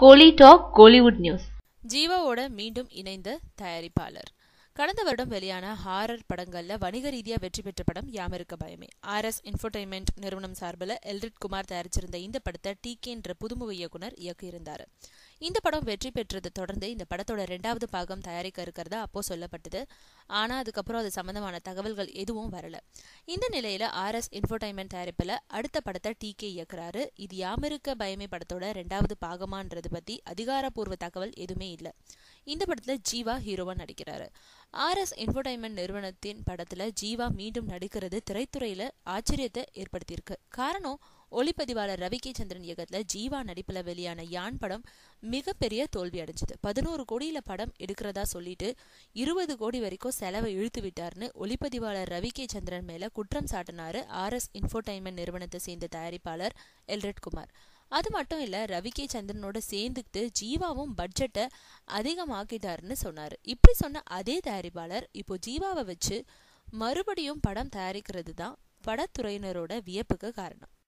கோலி talk Kollywood news ஜீவாவோட மீண்டும் இணைந்த தயாரிப்பாளர் கடந்த வருடம் வெளியான ஹாரர் படங்கள்ல வணிக ரீதியா வெற்றி பெற்ற படம் யாமிருக்க பயமே ஆர் எஸ் இன்ஃபோடைன்மெண்ட் நிறுவனம் சார்பில் எல்ரிட் குமார் தயாரிச்சிருந்த இந்த படத்தை டி என்ற புதுமுக இயக்குனர் இயக்கியிருந்தாரு இந்த படம் வெற்றி பெற்றதை தொடர்ந்து இந்த படத்தோட ரெண்டாவது பாகம் தயாரிக்க இருக்கிறதா அப்போ சொல்லப்பட்டது ஆனா அதுக்கப்புறம் அது சம்பந்தமான தகவல்கள் எதுவும் வரல இந்த நிலையில ஆர் எஸ் இன்ஃபோடைன்மெண்ட் தயாரிப்புல அடுத்த படத்தை டி கே இயக்குறாரு இது யாமிருக்க பயமே படத்தோட ரெண்டாவது பாகமான்றது பத்தி அதிகாரப்பூர்வ தகவல் எதுவுமே இல்ல இந்த படத்துல ஜீவா ஹீரோவா நடிக்கிறாரு ஆர் எஸ் இன்ஃபோடைன்மெண்ட் நிறுவனத்தின் படத்துல ஜீவா மீண்டும் நடிக்கிறது திரைத்துறையில ஆச்சரியத்தை ஏற்படுத்தியிருக்கு காரணம் ஒளிப்பதிவாளர் ரவி கே சந்திரன் இயக்கத்துல ஜீவா நடிப்புல வெளியான யான் படம் மிகப்பெரிய தோல்வி அடைஞ்சது பதினோரு கோடியில படம் எடுக்கிறதா சொல்லிட்டு இருபது கோடி வரைக்கும் செலவை இழுத்து விட்டார்னு ஒளிப்பதிவாளர் ரவி கே சந்திரன் மேல குற்றம் சாட்டினாரு ஆர் எஸ் இன்ஃபோடைன்மெண்ட் நிறுவனத்தை சேர்ந்த தயாரிப்பாளர் எல்ரெட் குமார் அது மட்டும் இல்ல ரவி கே சந்திரனோட சேர்ந்துக்கிட்டு ஜீவாவும் பட்ஜெட்டை அதிகமாக்கிட்டாருன்னு சொன்னாரு இப்படி சொன்ன அதே தயாரிப்பாளர் இப்போ ஜீவாவை வச்சு மறுபடியும் படம் தயாரிக்கிறது தான் படத்துறையினரோட வியப்புக்கு காரணம்